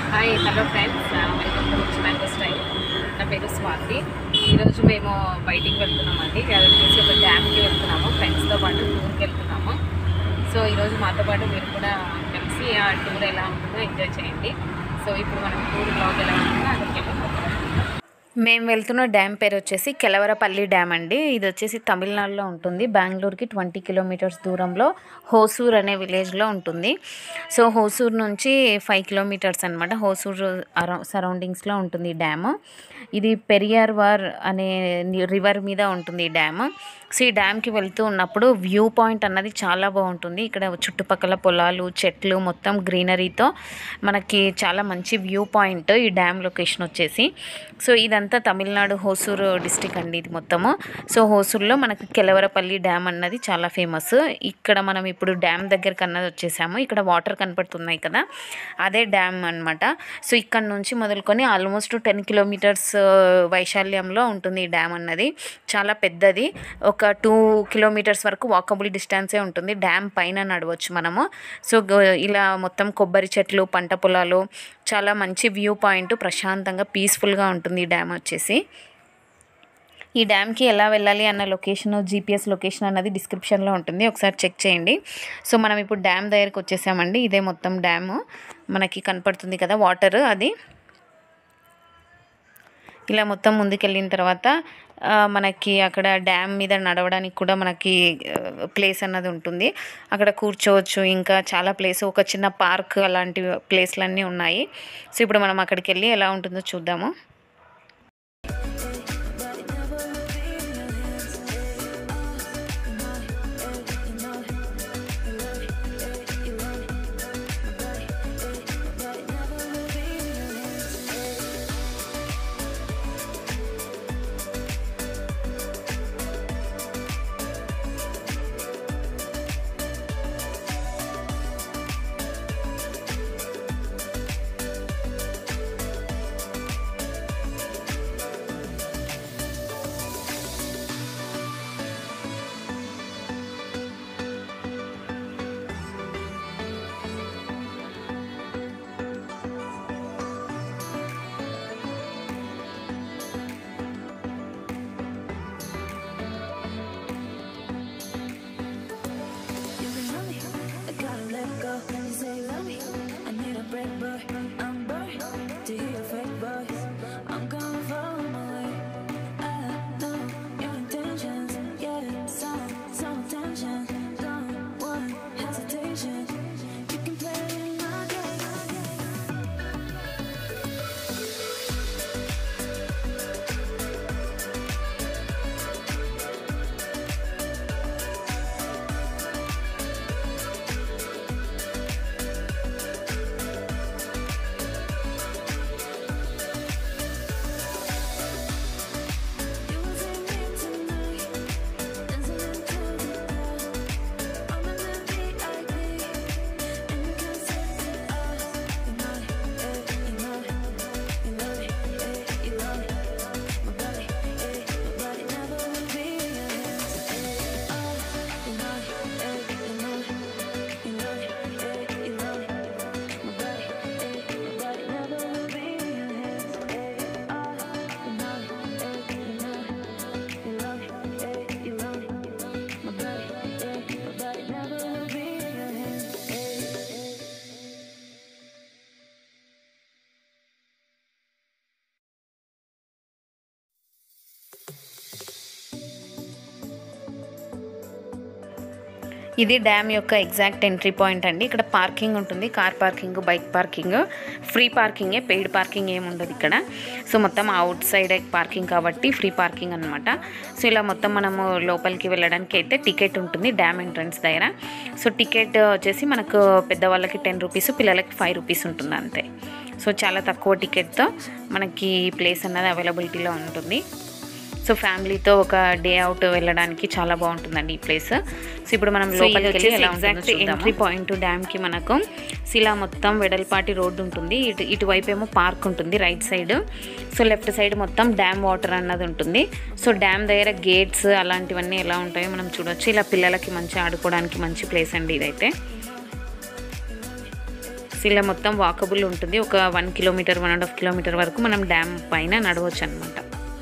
Hi hello friends welcome to rich mango style నా పేరు స్వాతి ఈరోజు మేము బయటికి వెళ్తున్నామండి అది వచ్చేసి ఒక డ్యామ్కి వెళ్తున్నాము ఫ్రెండ్స్తో పాటు టూర్కి వెళ్తున్నాము సో ఈరోజు మాతో పాటు మీరు కూడా కలిసి ఆ టూర్ ఎలా ఉంటుందో ఎంజాయ్ చేయండి సో ఇప్పుడు మనం టూర్ బ్లాగ్ ఎలా ఉంటుందో అక్కడికి వెళ్ళిపోతాం మేము వెళ్తున్న డ్యామ్ పేరు వచ్చేసి కెలవరపల్లి డ్యామ్ అండి ఇది వచ్చేసి తమిళనాడులో ఉంటుంది బెంగళూరుకి ట్వంటీ కిలోమీటర్స్ దూరంలో హోసూర్ అనే విలేజ్లో ఉంటుంది సో హోసూర్ నుంచి ఫైవ్ కిలోమీటర్స్ అనమాట హోసూర్ అరౌ సరౌండింగ్స్లో ఉంటుంది ఈ డ్యామ్ ఇది పెరియార్ వార్ అనే రివర్ మీద ఉంటుంది ఈ డ్యామ్ సో ఈ డ్యామ్కి వెళ్తూ ఉన్నప్పుడు వ్యూ పాయింట్ అన్నది చాలా బాగుంటుంది ఇక్కడ చుట్టుపక్కల పొలాలు చెట్లు మొత్తం గ్రీనరీతో మనకి చాలా మంచి వ్యూ పాయింట్ ఈ డ్యామ్ లొకేషన్ వచ్చేసి సో ఇదంతా తమిళనాడు హోసూరు డిస్టిక్ అండి ఇది మొత్తము సో హోసూరులో మనకి కెలవరపల్లి డ్యామ్ అన్నది చాలా ఫేమస్ ఇక్కడ మనం ఇప్పుడు డ్యామ్ దగ్గరికి అన్నది వచ్చేసాము ఇక్కడ వాటర్ కనపడుతున్నాయి కదా అదే డ్యామ్ అన్నమాట సో ఇక్కడ నుంచి మొదలుకొని ఆల్మోస్ట్ టెన్ కిలోమీటర్స్ వైశాల్యంలో ఉంటుంది ఈ డ్యామ్ అన్నది చాలా పెద్దది ఒక టూ కిలోమీటర్స్ వరకు వాకబుల్ డిస్టెన్సే ఉంటుంది డ్యామ్ పైన నడవచ్చు మనము సో గ- ఇలా మొత్తం కొబ్బరి చెట్లు పంట పొలాలు చాలా మంచి వ్యూ పాయింట్ ప్రశాంతంగా పీస్ఫుల్గా ఉంటుంది ఈ డ్యామ్ వచ్చేసి ఈ డ్యామ్కి ఎలా వెళ్ళాలి అన్న లొకేషన్ జీపీఎస్ లొకేషన్ అన్నది డిస్క్రిప్షన్లో ఉంటుంది ఒకసారి చెక్ చేయండి సో మనం ఇప్పుడు డ్యామ్ దగ్గరికి వచ్చేసామండి ఇదే మొత్తం డ్యాము మనకి కనపడుతుంది కదా వాటర్ అది ఇలా మొత్తం ముందుకెళ్ళిన తర్వాత ఆ, మనకి అక్కడ డ్యామ్ మీద నడవడానికి కూడా మనకి ప్లేస్ అన్నది ఉంటుంది అక్కడ కూర్చోవచ్చు ఇంకా చాలా ప్లేస్ ఒక చిన్న పార్క్ అలాంటి ప్లేస్లన్నీ ఉన్నాయి సో ఇప్పుడు మనం అక్కడికి వెళ్ళి ఎలా ఉంటుందో చూద్దాము You can love me, I gotta let go. You say you love me, I need a break, boy. I'm bored to hear your fake voice. I'm gonna follow my way. I know your intentions, yeah. Some, some attention, don't want hesitation. You can play in my game. You will see me tonight, dancing into the dark. I'm in the VIP, and you can set it off. You know it, eh, you know it, you know it, eh, you know it. My body, eh, my body never will be in your hands. Eh, oh, you know it, eh, you know it, you know it, eh, you know it. My body, eh, my body never will be in your hands. Eh, oh, you know it, eh, you know it, you know it, eh, you know it. My body, eh, my body never will be in your hands. Eh, eh. ఇది dam యొక్క exact entry point అండి ఇక్కడ parking ఉంటుంది car parking bike parking free పార్కింగే paid parking ఏమి ఉండదు ఇక్కడ so మొత్తం అవుట్ సైడ్ పార్కింగ్ కాబట్టి ఫ్రీ పార్కింగ్ అనమాట సో ఇలా మొత్తం మనము లోపలికి వెళ్ళడానికి అయితే టికెట్ ఉంటుంది డ్యామ్ ఎంట్రన్స్ దగ్గర సో టికెట్ వచ్చేసి మనకు పెద్దవాళ్ళకి టెన్ రూపీస్ పిల్లలకి ఫైవ్ రూపీస్ ఉంటుంది అంతే సో చాలా తక్కువ టికెట్తో మనకి ప్లేస్ అన్నది అవైలబిలిటీలో ఉంటుంది సో ఫ్యామిలీతో ఒక డే అవుట్ వెళ్ళడానికి చాలా బాగుంటుందండి ఈ ప్లేస్ సో ఇప్పుడు మనం లోపలికి వెళ్ళి ఎలా ఉంటుందో ఎంట్రీ పాయింట్ డ్యామ్కి మనకు సో ఇలా మొత్తం వెడల్పాటి రోడ్డు ఉంటుంది ఇటు ఇటువైపు ఏమో పార్క్ ఉంటుంది right side so left side మొత్తం డ్యామ్ వాటర్ అన్నది ఉంటుంది సో డ్యామ్ దగ్గర గేట్స్ అలాంటివన్నీ ఎలా ఉంటాయో మనం చూడొచ్చు ఇలా పిల్లలకి మంచి ఆడుకోవడానికి మంచి ప్లేస్ అండి ఇదైతే ఇలా మొత్తం వాకబుల్ ఉంటుంది ఒక one kilometre one and half kilometre వరకు మనం డ్యామ్ పైన నడవచ్చు అనమాట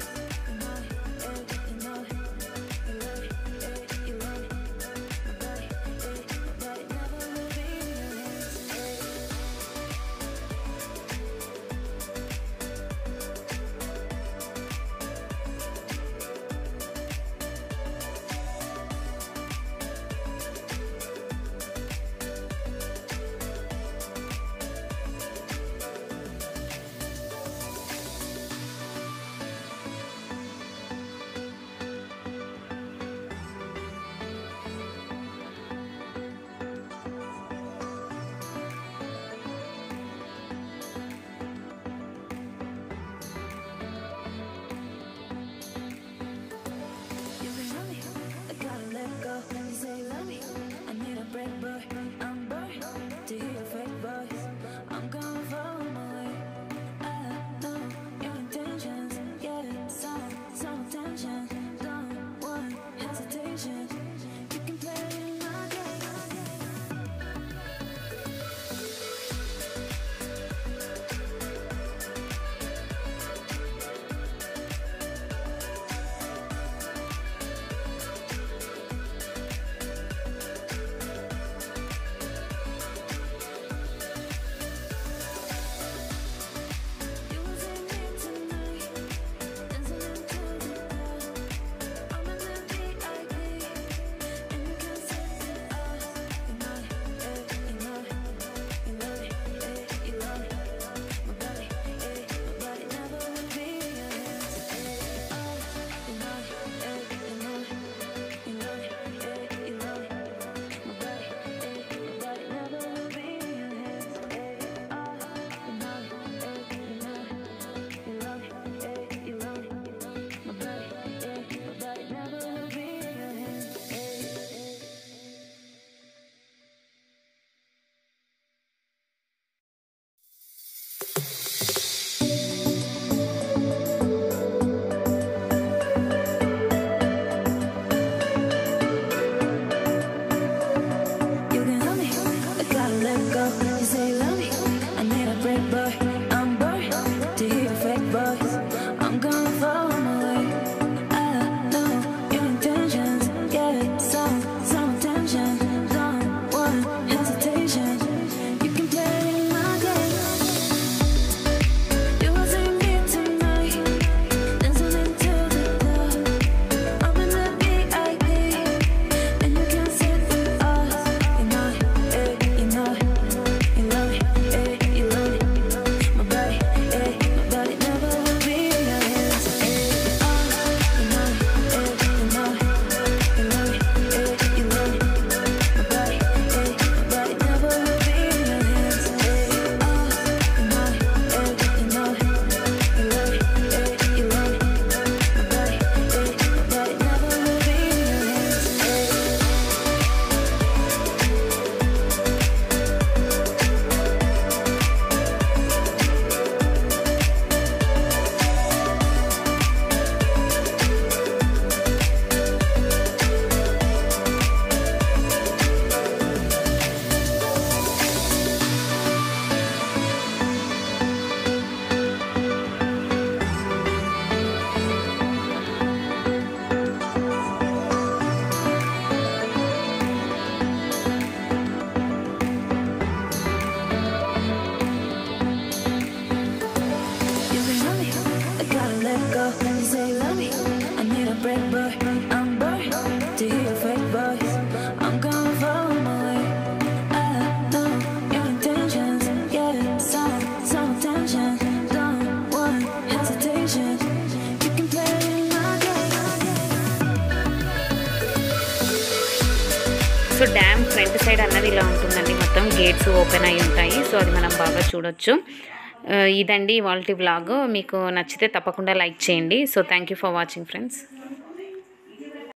You can love me, I gotta let go. You say love me, I need a break, boy. I'm burned to hear your fake voice. I'm gonna follow my way. I know your intentions, yeah, some some attention. Don't want hesitation. You can play it in my game. You was in me tonight, dancing into the dark. I'm in the VIP, and you can't set me up. You know it, you know it, you know it, you know it. My body, my body never will be your hands. Oh, you know it, you know it, you know it, you know it. My body, my body never will be your hands. Oh, you know it, you know it. You love it, eh, you love it. My body, eh, my body never will be in your hands, eh. You can love me, I gotta let go. You say you love me, I need a break, boy. I'm burned to hear your fake voice. I'm gonna follow my way. I know your intentions, yeah, some some attention. Don't want hesitation. You can play it in my game. You was in me tonight, dancing into the dark. I'm in the VIP. And you can't sit with us. You know it, eh, you know it. You love it, eh, you love it. My body, eh, my body never will be in your hands, eh. Oh, you know it, eh, you know it. You love it, eh, you love it. My body, eh, my body never will be in your hands, eh. Oh, you know it, eh, you know it. You love it, eh, you love it. My body, eh, my body never will be in your hands, eh. You can love me, I gotta let go. You say you love me, I need a break, boy. I'm burned to hear your fake voice. I'm gonna follow my way. I know your intentions, yeah, some some attention. Don't want hesitation. You can play it in my game. So dam front side అన్నది ఇలా ఉంటుందండి మొత్తం gates open అయి ఉంటాయి so అది మనం బాగా చూడొచ్చు ఆ, ఇదండి ఇవాళ వ్లాగ్ మీకు నచ్చితే తప్పకుండా లైక్ చేయండి so thank you for watching friends